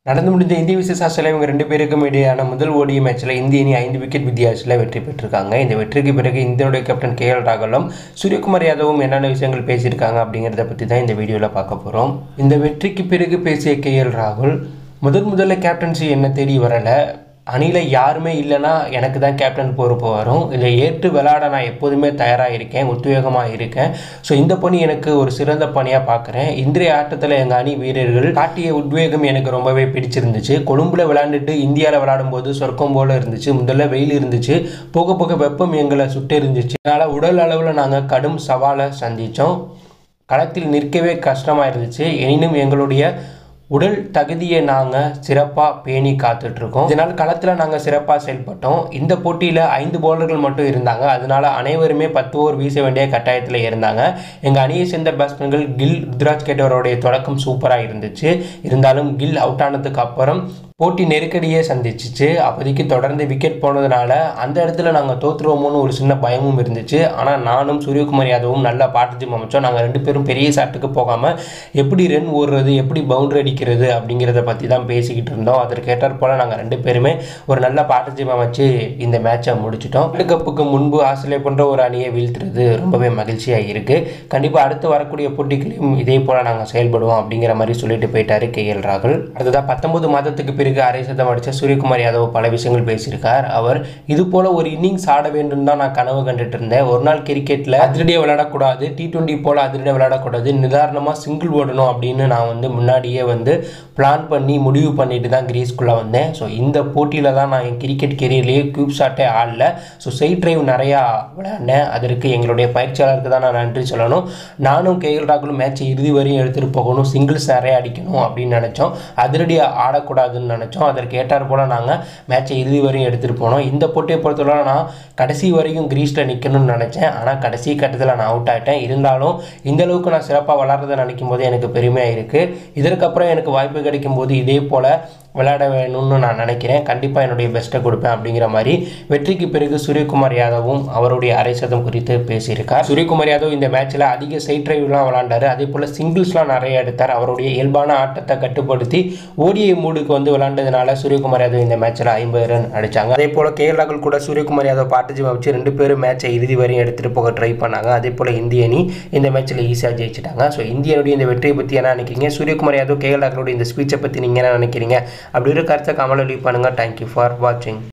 நடந்து முடிந்த இந்திய விசேஷ ஆஸ்திரேலியா இவங்க ரெண்டு பேருக்கும் இடையான முதல் ஓடிய மேட்ச்சில் இந்திய அணி ஐந்து விக்கெட் வித்தியாசத்தில் வெற்றி பெற்றிருக்காங்க இந்த வெற்றிக்கு பிறகு இந்தியனுடைய கேப்டன் கே எல் ராகுலும் சூரியகுமார் யாதவும் என்னென்ன விஷயங்கள் பேசியிருக்காங்க அப்படிங்கிறத பற்றி தான் இந்த வீடியோவில் பார்க்க போகிறோம் இந்த வெற்றிக்கு பிறகு பேசிய கே எல் ராகுல் முதன் முதல்ல கேப்டன்சி என்ன தேடி வரலை அணியில் யாருமே இல்லைன்னா எனக்கு தான் கேப்டன் பொறுப்பு வரும் இதை ஏற்று விளையாட நான் எப்போதுமே தயாராக இருக்கேன் உத்வேகமாக இருக்கேன் ஸோ இந்த பணி எனக்கு ஒரு சிறந்த பணியாக பார்க்குறேன் இன்றைய ஆட்டத்தில் எங்கள் அணி வீரர்கள் காட்டிய உத்வேகம் எனக்கு ரொம்பவே பிடிச்சிருந்துச்சு கொழும்புல விளையாண்டுட்டு இந்தியாவில் விளையாடும்போது சொர்க்கம் போல் இருந்துச்சு முதல்ல வெயில் இருந்துச்சு போக போக வெப்பம் எங்களை சுட்டு இருந்துச்சு அதனால் உடல் அளவில் நாங்கள் கடும் சவாலை சந்தித்தோம் களத்தில் நிற்கவே கஷ்டமாக இருந்துச்சு எனினும் எங்களுடைய உடல் தகுதியை நாங்கள் சிறப்பாக பேணி காத்துட்ருக்கோம் இதனால் களத்தில் நாங்கள் சிறப்பாக செயல்பட்டோம் இந்த போட்டியில் ஐந்து பவுலர்கள் மட்டும் இருந்தாங்க அதனால அனைவருமே பத்து ஓவர் வீச வேண்டிய கட்டாயத்தில் இருந்தாங்க எங்கள் அணியை சேர்ந்த பேட்ஸ்மேன்கள் கில் ருத்ராஜ் கேட்டவருடைய தொடக்கம் சூப்பராக இருந்துச்சு இருந்தாலும் கில் அவுட் ஆனதுக்கு அப்புறம் போட்டி நெருக்கடியே சந்திச்சிச்சு அப்போதைக்கு தொடர்ந்து விக்கெட் போனதுனால அந்த இடத்துல நாங்கள் தோற்றுருவோமோன்னு ஒரு சின்ன பயமும் இருந்துச்சு ஆனால் நானும் சூரியகுமார் யாதவும் நல்லா பார்ட்னர்ஷிப் அமைச்சோம் நாங்கள் ரெண்டு பேரும் பெரிய ஷாட்டுக்கு போகாமல் எப்படி ரன் ஓடுறது எப்படி பவுண்டரி அடிக்கிறது அப்படிங்கிறத பற்றி தான் பேசிக்கிட்டு இருந்தோம் அதற்கேற்றாற் போல் நாங்கள் ரெண்டு பேருமே ஒரு நல்ல பார்ட்னர்ஷிப் அமைச்சு இந்த மேட்சை முடிச்சிட்டோம் வேர்ல்டு கப்புக்கு முன்பு ஆஸ்திரேலியா போன்ற ஒரு அணியை வீழ்த்துறது ரொம்பவே மகிழ்ச்சியாக இருக்குது கண்டிப்பாக அடுத்து வரக்கூடிய போட்டிகளையும் இதே போல் நாங்கள் செயல்படுவோம் அப்படிங்கிற மாதிரி சொல்லிட்டு போயிட்டாரு கே எல் ராகுல் அடுத்ததாக பத்தொன்பது மாதத்துக்கு பிறகு அரை சதம் அடித்த சூரியகுமார் யாதவ் பல விஷயங்கள் பேசியிருக்கார் அவர் இது போல ஒரு இன்னிங்ஸ் ஆட வேண்டும் தான் நான் கனவு கண்டுட்டு இருந்தேன் ஒரு நாள் கிரிக்கெட்டில் அதிரடியாக விளையாடக்கூடாது டி டுவெண்ட்டி போல் அதிரடியாக விளையாடக்கூடாது நிதாரணமாக சிங்கிள் ஓடணும் அப்படின்னு நான் வந்து முன்னாடியே வந்து பிளான் பண்ணி முடிவு பண்ணிட்டு தான் கிரீஸ்குள்ளே வந்தேன் ஸோ இந்த போட்டியில் தான் நான் என் கிரிக்கெட் கெரியர்லேயே க்யூப் ஷாட்டே ஆடல ஸோ சைட் டிரைவ் நிறையா விளையாடினேன் அதற்கு எங்களுடைய பயிற்சியாளருக்கு தான் நான் நன்றி சொல்லணும் நானும் கே எல் ராகுலும் மேட்சை இறுதி வரையும் எடுத்துகிட்டு போகணும் சிங்கிள்ஸ் நிறைய அடிக்கணும் அப்படின்னு நினச்சோம் அதிரடியாக ஆடக்கூடாதுன்னு நினச்சோம் அதற்கு ஏற்றார் போல் நாங்கள் மேட்சை இறுதி வரையும் எடுத்துகிட்டு போனோம் இந்த போட்டியை பொறுத்தவரை நான் கடைசி வரைக்கும் கிரீஸில் நிற்கணும்னு நினச்சேன் ஆனால் கடைசி கட்டத்தில் நான் அவுட் ஆகிட்டேன் இருந்தாலும் இந்த அளவுக்கு நான் சிறப்பாக விளாட்றதை நினைக்கும் போது எனக்கு பெருமையாக இருக்குது இதற்கப்புறம் எனக்கு வாய்ப்பு கிடைக்கும் போது இதே போல் விளையாட வேணும்னு நான் நினைக்கிறேன் கண்டிப்பாக என்னுடைய பெஸ்ட்டை கொடுப்பேன் அப்படிங்கிற மாதிரி வெற்றிக்கு பிறகு சூரியகுமார் யாதவும் அவருடைய அரை சதம் குறித்து பேசியிருக்கார் சூரியகுமார் யாதவ் இந்த மேட்ச்சில் அதிக சைட் டிரைவ்லாம் விளாண்டாரு அதே போல் சிங்கிள்ஸ்லாம் நிறைய எடுத்தார் அவருடைய இயல்பான ஆட்டத்தை கட்டுப்படுத்தி ஓடிஐ மூடுக்கு வந்து விளாண்டதுனால சூரியகுமார் யாதவ் இந்த மேட்ச்சில் ஐம்பது ரன் அடித்தாங்க அதே போல் கே எல் ராகுல் கூட சூரியகுமார் யாதவ் பார்ட்டிசிபேட் வச்சு ரெண்டு பேரும் மேட்சை இறுதி வரையும் எடுத்துகிட்டு போக ட்ரை பண்ணாங்க அதே போல் இந்திய அணி இந்த மேட்ச்சில் ஈஸியாக ஜெயிச்சிட்டாங்க ஸோ இந்தியனுடைய இந்த வெற்றியை பற்றி என்ன நினைக்கிறீங்க சூரியகுமார் யாதவ் கே எல் ராகுலுடைய இந்த ஸ்பீச்சை பற்றி நீங்கள் என்ன நினைக்கிறீங்க அப்படி ஒரு கருத்தை கமலை லீவ் பண்ணுங்கள் தேங்க்யூ ஃபார் வாட்சிங்